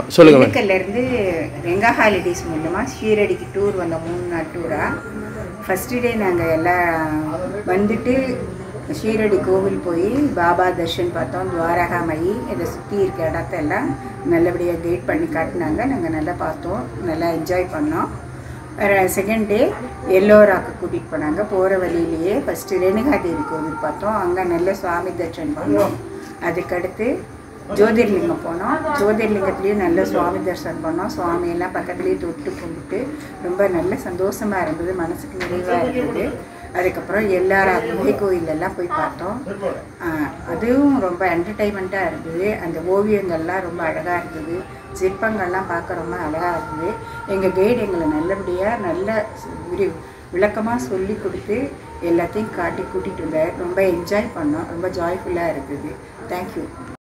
சொல்லுங்க மேடம் திண்டுக்கல்ல இருந்து ரெங்கா ஹாலிடேஸ் மூலமாக ஷீரடிக்கு டூர் வந்தோம் மூணு நாள் டூராக ஃபஸ்ட்டு டே நாங்கள் எல்லாம் வந்துட்டு ஷீரடி கோவில் போய் பாபா தர்ஷன் பார்த்தோம் துவாரகாமயி இதை சுற்றி இருக்க இடத்தெல்லாம் நல்லபடியாக கைட் பண்ணி காட்டினாங்க நாங்கள் நல்லா பார்த்தோம் நல்லா என்ஜாய் பண்ணோம் செகண்ட் டே எல்லோராக்கு கூட்டிகிட்டு போனாங்க போகிற வழியிலேயே ஃபஸ்ட்டு ரேணுகாதேவி கோவில் பார்த்தோம் அங்கே நல்ல சுவாமி தர்ஷன் பண்ணோம் அதுக்கடுத்து ஜோதிர்லிங்கம் போனோம் ஜோதிர்லிங்கத்துலேயும் நல்ல சுவாமி தரிசனம் பண்ணோம் சுவாமியெல்லாம் பக்கத்துலேயே தொட்டு கும்பிட்டு ரொம்ப நல்ல சந்தோஷமாக இருந்தது மனசுக்கு நிறைவாக இருந்தது அதுக்கப்புறம் எல்லாரா குகை கோயிலெல்லாம் போய் பார்த்தோம் ஆஹ் அதுவும் ரொம்ப என்டர்டைன்மெண்ட்டாக இருந்தது அந்த ஓவியங்கள்லாம் ரொம்ப அழகாக இருந்தது சிற்பங்கள்லாம் பார்க்க ரொம்ப அழகாக இருந்தது எங்கள் கைடு எங்களை நல்லபடியாக நல்ல விரி விளக்கமாக சொல்லி கொடுத்து எல்லாத்தையும் காட்டி கூட்டிகிட்டு வந்தார் ரொம்ப என்ஜாய் பண்ணோம் ரொம்ப ஜாய்ஃபுல்லாக இருக்குது தேங்க்யூ